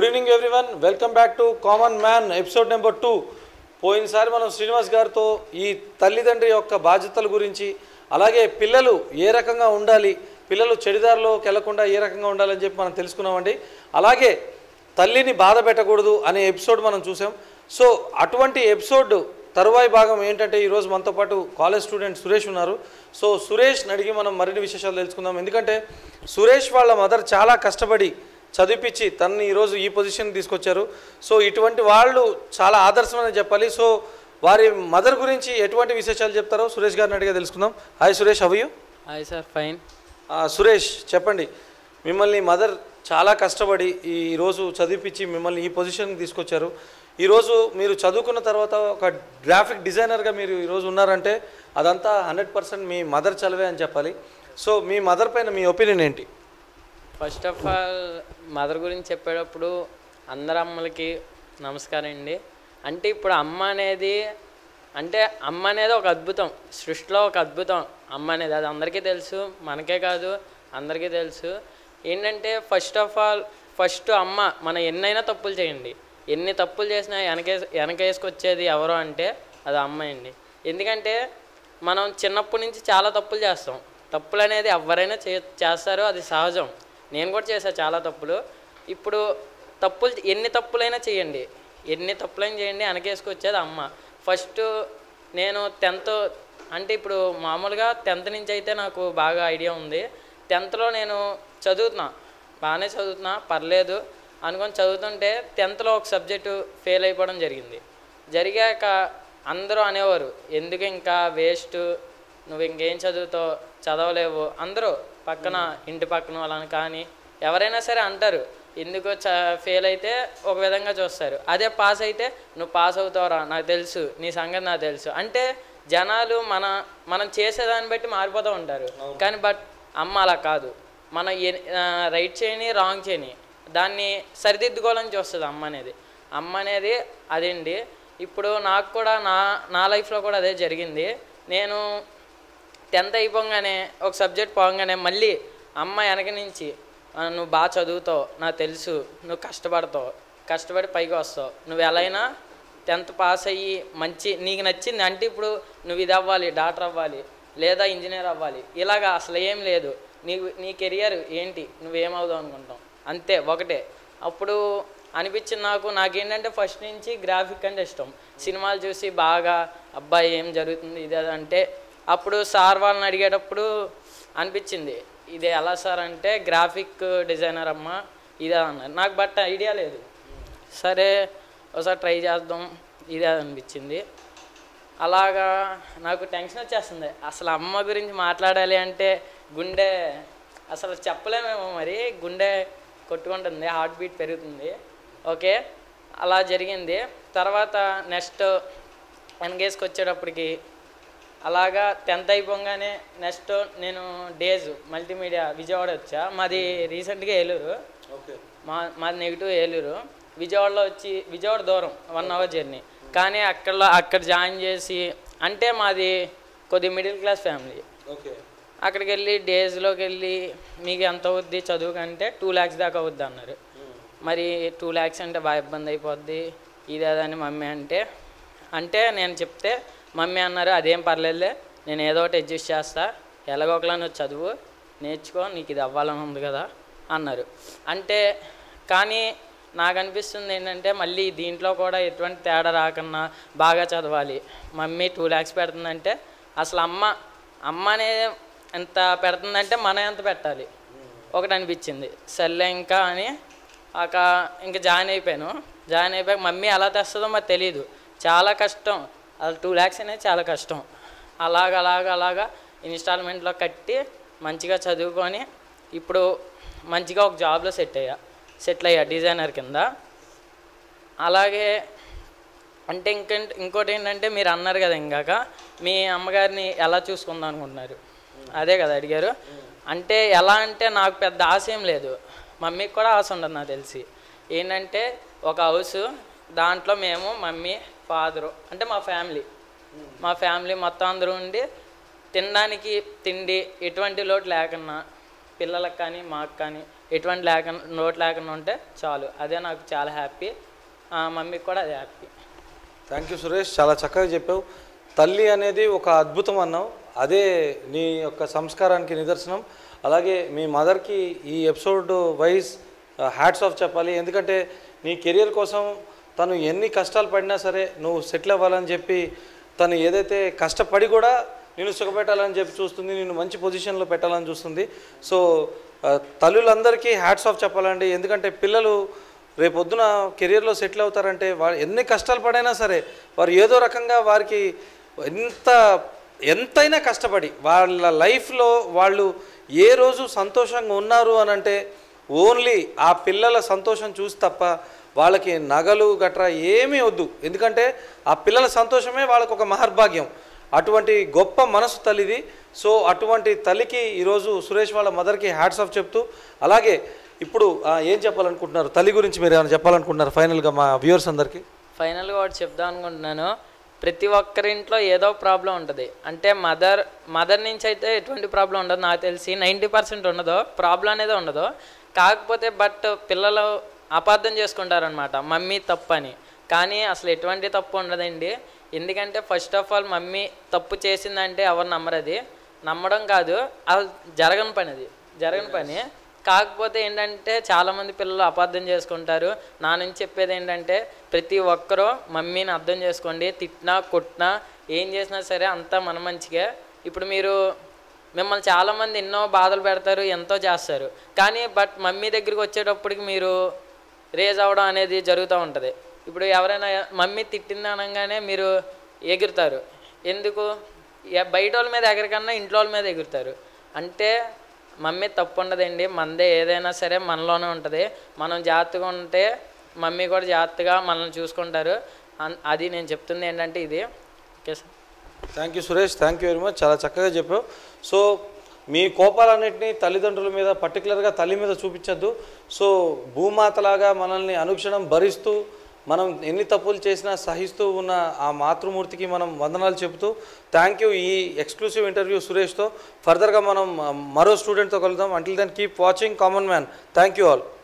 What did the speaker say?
evening everyone welcome back to common man episode number two పోయినసారి మనం శ్రీనివాస్ గారితో ఈ తల్లిదండ్రి యొక్క బాధ్యతల గురించి అలాగే పిల్లలు ఏ రకంగా ఉండాలి పిల్లలు చెడిదారిలోకి వెళ్లకుండా ఏ రకంగా ఉండాలని చెప్పి మనం తెలుసుకున్నామండి అలాగే తల్లిని బాధ పెట్టకూడదు అనే ఎపిసోడ్ మనం చూసాం సో అటువంటి ఎపిసోడ్ తరువాయి భాగం ఏంటంటే ఈరోజు మనతో పాటు కాలేజ్ స్టూడెంట్ సురేష్ ఉన్నారు సో సురేష్ అడిగి మనం మరిన్ని విశేషాలు తెలుసుకుందాం ఎందుకంటే సురేష్ వాళ్ళ మదర్ చాలా కష్టపడి చదివిపించి తనని ఈరోజు ఈ పొజిషన్ తీసుకొచ్చారు సో ఇటువంటి వాళ్ళు చాలా ఆదర్శమని చెప్పాలి సో వారి మదర్ గురించి ఎటువంటి విశేషాలు చెప్తారో సురేష్ గారిని అడిగా తెలుసుకుందాం hi Suresh how you hi sir fine Suresh చెప్పండి మిమ్మల్ని మదర్ చాలా కష్టపడి ఈ ఈరోజు చదివిపించి మిమ్మల్ని ఈ పొజిషన్కి తీసుకొచ్చారు ఈరోజు మీరు చదువుకున్న తర్వాత ఒక గ్రాఫిక్ డిజైనర్గా మీరు ఈరోజు ఉన్నారంటే అదంతా హండ్రెడ్ పర్సెంట్ మీ మదర్ చలవే అని చెప్పాలి సో మీ మదర్ పైన మీ ఒపీనియన్ ఏంటి ఫస్ట్ ఆఫ్ ఆల్ మదర్ గురించి చెప్పేటప్పుడు అందరు అమ్మలకి నమస్కారం అండి అంటే ఇప్పుడు అమ్మ అనేది అంటే అమ్మ అనేది ఒక అద్భుతం సృష్టిలో ఒక అద్భుతం అమ్మ అనేది అది అందరికీ తెలుసు మనకే కాదు అందరికీ తెలుసు ఏంటంటే ఫస్ట్ ఆఫ్ ఆల్ ఫస్ట్ అమ్మ మనం ఎన్నైనా తప్పులు చేయండి ఎన్ని తప్పులు చేసినా వెనకే వెనకేసుకొచ్చేది ఎవరు అంటే అది అమ్మ అండి ఎందుకంటే మనం చిన్నప్పటి నుంచి చాలా తప్పులు చేస్తాం తప్పులు అనేది ఎవరైనా చే చేస్తారో అది సహజం నేను కూడా చేశాను చాలా తప్పులు ఇప్పుడు తప్పులు ఎన్ని తప్పులైనా చేయండి ఎన్ని తప్పులైనా చేయండి వెనకేసుకొచ్చేది అమ్మ ఫస్ట్ నేను టెన్త్ అంటే ఇప్పుడు మామూలుగా టెన్త్ నుంచి అయితే నాకు బాగా ఐడియా ఉంది టెన్త్లో నేను చదువుతున్నా బాగానే చదువుతున్నా పర్లేదు అనుకొని చదువుతుంటే టెన్త్లో ఒక సబ్జెక్టు ఫెయిల్ అయిపోవడం జరిగింది జరిగాక అందరూ అనేవారు ఎందుకు ఇంకా వేస్ట్ నువ్వు ఇంకేం చదువుతావు చదవలేవు అందరూ పక్కన ఇంటి పక్కన వాళ్ళని కానీ ఎవరైనా సరే అంటారు ఎందుకో చ ఫెయిల్ అయితే ఒక విధంగా చూస్తారు అదే పాస్ అయితే నువ్వు పాస్ అవుతావురా నాకు తెలుసు నీ సంగతి నాకు తెలుసు అంటే జనాలు మన మనం చేసేదాన్ని బట్టి మారిపోతూ ఉంటారు కానీ బట్ అమ్మ అలా కాదు మనం ఏ- ఆ, రైట్ చేయని రాంగ్ చేయని దాన్ని సరిదిద్దుకోవాలని చూస్తుంది అమ్మ అనేది అమ్మ అనేది అదండి ఇప్పుడు నాకు కూడా నా నా లైఫ్లో కూడా అదే జరిగింది నేను టెన్త్ అయిపోగానే ఒక సబ్జెక్ట్ పోగానే మళ్ళీ అమ్మ వెనక నుంచి "ఆ, నువ్వు బాగా చదువుతావు నాకు తెలుసు నువ్వు కష్టపడతావు కష్టపడి పైకి వస్తావు నువ్వు ఎలా అయినా టెన్త్ పాస్ అయ్యి మంచి నీకు నచ్చింది అంటే ఇప్పుడు నువ్వు ఇది అవ్వాలి డాక్టర్ అవ్వాలి లేదా ఇంజనీర్ అవ్వాలి ఇలాగా అసలు ఏం లేదు నీ నీ కెరియర్ ఏంటి నువ్వేమవుదావు అనుకుంటావు అంతే ఒకటే అప్పుడు అనిపించింది నాకు నాకేంటంటే ఫస్ట్ నుంచి గ్రాఫిక్ అంటే ఇష్టం సినిమాలు చూసి బాగా అబ్బాయి ఏం జరుగుతుంది ఇది అది అంటే అప్పుడు సార్ వాళ్ళని అడిగేటప్పుడు అనిపించింది ఇది ఎలా సార్ అంటే గ్రాఫిక్ డిజైనర్ అమ్మ ఇదే అన్నారు నాకు బట్ ఐడియా లేదు సరే ఒకసారి ట్రై చేద్దాం ఇదే అనిపించింది అలాగా నాకు టెన్షన్ వచ్చేస్తుంది అసలు అమ్మ గురించి మాట్లాడాలి అంటే గుండె అసలు చెప్పలేమేమో మరి గుండె కొట్టుకుంటుంది హార్ట్ బీట్ పెరుగుతుంది ఓకే అలా జరిగింది తర్వాత నెక్స్ట్ ఎన్గేజ్కి వచ్చేటప్పటికి అలాగా టెన్త్ అయిపోగానే నెక్స్ట్ నేను డేస్ మల్టీమీడియా విజయవాడ వచ్చా మాది రీసెంట్గా ఏలూరు ఓకే మా మాది నెగిటివ్ ఏలూరు విజయవాడలో వచ్చి విజయవాడ దూరం వన్ అవర్ జర్నీ కానీ అక్కడ అక్కడ జాయిన్ చేసి అంటే మాది కొద్ది మిడిల్ క్లాస్ ఫ్యామిలీ ఓకే అక్కడికి వెళ్ళి డేస్లోకి వెళ్ళి మీకు ఎంత అవుద్ది చదువుకంటే టూ ల్యాక్స్ దాకా అవుద్ది అన్నారు మరి టూ ల్యాక్స్ అంటే బాగా ఇబ్బంది అయిపోద్ది ఇది అదని మమ్మీ అంటే అంటే నేను చెప్తే మమ్మీ అన్నారు అదేం పర్లేదులే నేను ఏదో ఒకటి అడ్జస్ట్ చేస్తా ఎలాగో ఒకలా నువ్వు చదువు నేర్చుకో నీకు ఇది అవ్వాలని ఉంది కదా అన్నారు అంటే కానీ నాకు అనిపిస్తుంది ఏంటంటే మళ్ళీ దీంట్లో కూడా ఎటువంటి తేడా రాకుండా బాగా చదవాలి మమ్మీ టూ ల్యాక్స్ పెడుతుందంటే అసలు అమ్మ అమ్మ అనే ఎంత పెడుతుందంటే మనం ఎంత పెట్టాలి ఒకటి అనిపించింది సర్లే ఇంకా అని ఒక ఇంకా జాయిన్ అయిపోయాను జాయిన్ అయిపోయాక మమ్మీ ఎలా తెస్తుందో మరి తెలియదు చాలా కష్టం అది టూ ల్యాక్స్ అనేది చాలా కష్టం అలాగ అలాగ అలాగా ఇన్స్టాల్మెంట్లో కట్టి మంచిగా చదువుకొని ఇప్పుడు మంచిగా ఒక జాబ్లో సెట్ అయ్యా సెటిల్ అయ్యా డిజైనర్ కింద అలాగే అంటే ఇంక ఇంకోటి ఏంటంటే మీరు అన్నారు కదా ఇందాక మీ అమ్మగారిని ఎలా చూసుకుందాం అనుకుంటున్నారు అదే కదా అడిగారు అంటే ఎలా అంటే నాకు పెద్ద ఆశ ఏం లేదు మమ్మీకి కూడా ఆశ ఉండదు నాకు తెలిసి ఏంటంటే ఒక హౌస్ దాంట్లో మేము మమ్మీ ఫాదరు అంటే మా ఫ్యామిలీ మా ఫ్యామిలీ మొత్తం అందరూ ఉండి తినడానికి తిండి ఎటువంటి లోటు లేకున్నా పిల్లలకు కానీ మాకు కానీ ఎటువంటి లేకుండా నోట్ లేకుండా ఉంటే చాలు అదే నాకు చాలా హ్యాపీ మమ్మీకి కూడా అదే హ్యాపీ థ్యాంక్ యూ సురేష్ చాలా చక్కగా చెప్పావు తల్లి అనేది ఒక అద్భుతం అన్నావు అదే నీ యొక్క సంస్కారానికి నిదర్శనం అలాగే మీ మదర్కి ఈ ఎపిసోడ్ వైజ్ హ్యాట్స్ ఆఫ్ చెప్పాలి ఎందుకంటే నీ కెరియర్ కోసం తను ఎన్ని కష్టాలు పడినా సరే నువ్వు సెటిల్ అవ్వాలని చెప్పి తను ఏదైతే కష్టపడి కూడా నేను సుఖపెట్టాలని చెప్పి చూస్తుంది నేను మంచి పొజిషన్లో పెట్టాలని చూస్తుంది సో ఆ, తల్లులందరికీ హ్యాట్స్ ఆఫ్ చెప్పాలండి ఎందుకంటే పిల్లలు రేపొద్దున కెరియర్లో సెటిల్ అవుతారంటే వారు ఎన్ని కష్టాలు పడైనా సరే వారు ఏదో రకంగా వారికి ఎంత ఎంతైనా కష్టపడి వాళ్ళ లైఫ్లో వాళ్ళు ఏ రోజు సంతోషంగా ఉన్నారు అని అంటే ఓన్లీ ఆ పిల్లల సంతోషం చూసి తప్ప వాళ్ళకి నగలు గట్రా ఏమీ వద్దు ఎందుకంటే ఆ పిల్లల సంతోషమే వాళ్ళకు ఒక మహర్భాగ్యం అటువంటి గొప్ప మనసు తల్లిది సో అటువంటి తల్లికి ఈరోజు సురేష్ వాళ్ళ మదర్కి హ్యాట్స్ ఆఫ్ చెప్తూ అలాగే ఇప్పుడు ఆ, ఏం చెప్పాలనుకుంటున్నారు తల్లి గురించి మీరు ఏమైనా చెప్పాలనుకుంటున్నారు ఫైనల్గా మా వ్యూవర్స్ అందరికీ ఫైనల్గా ఒకటి చెప్దాం అనుకుంటున్నాను ప్రతి ఒక్కరింట్లో ఏదో ప్రాబ్లం ఉంటుంది అంటే మదర్ మదర్ నుంచి అయితే ఎటువంటి ప్రాబ్లం ఉండదు నాకు తెలిసి నైంటీ పర్సెంట్ ఉండదు ప్రాబ్లం అనేది ఉండదు కాకపోతే బట్ పిల్లలు అపార్థం చేసుకుంటారనమాట మమ్మీ తప్పు అని కానీ అసలు ఎటువంటి తప్పు ఉండదండి ఎందుకంటే ఫస్ట్ ఆఫ్ ఆల్ మమ్మీ తప్పు చేసిందంటే ఎవరు నమ్మరు అది నమ్మడం కాదు అది జరగని పని అది జరగని పని కాకపోతే ఏంటంటే చాలామంది పిల్లలు అపార్థం చేసుకుంటారు నా నుంచి చెప్పేది ఏంటంటే ప్రతి ఒక్కరూ మమ్మీని అర్థం చేసుకోండి తిట్టినా కొట్టినా ఏం చేసినా సరే అంతా మన మంచిగా ఇప్పుడు మీరు మిమ్మల్ని చాలామంది ఎన్నో బాధలు పెడతారు ఎంతో చేస్తారు కానీ బట్ మమ్మీ దగ్గరికి వచ్చేటప్పటికి మీరు రేజ్ అవ్వడం అనేది జరుగుతూ ఉంటుంది ఇప్పుడు ఎవరైనా మమ్మీ తిట్టింది అనగానే మీరు ఎగురుతారు ఎందుకు ఎ- బయట వాళ్ళ మీద ఎగరకన్నా ఇంట్లో వాళ్ళ మీద ఎగురుతారు అంటే మమ్మీ తప్పు ఉండదండి మనదే ఏదైనా సరే మనలోనే ఉంటుంది మనం జాగ్రత్తగా ఉంటే మమ్మీ కూడా జాగ్రత్తగా మనల్ని చూసుకుంటారు అన్- అది నేను చెప్తుంది ఏంటంటే ఇది okay sir thank you Suresh thank you very much చాలా చక్కగా చెప్పావు సో మీ కోపాలన్నింటినీ తల్లిదండ్రుల మీద పర్టికులర్గా తల్లి మీద చూపించద్దు సో భూమాతలాగా మనల్ని అనుక్షణం భరిస్తూ మనం ఎన్ని తప్పులు చేసినా సహిస్తూ ఉన్న ఆ మాతృమూర్తికి మనం వందనాలు చెబుతూ థ్యాంక్ యూ ఈ ఎక్స్క్లూసివ్ ఇంటర్వ్యూ సురేష్తో ఫర్దర్గా మనం ఆ, మరో స్టూడెంట్తో కలుద్దాం until then keep watching common man thank you all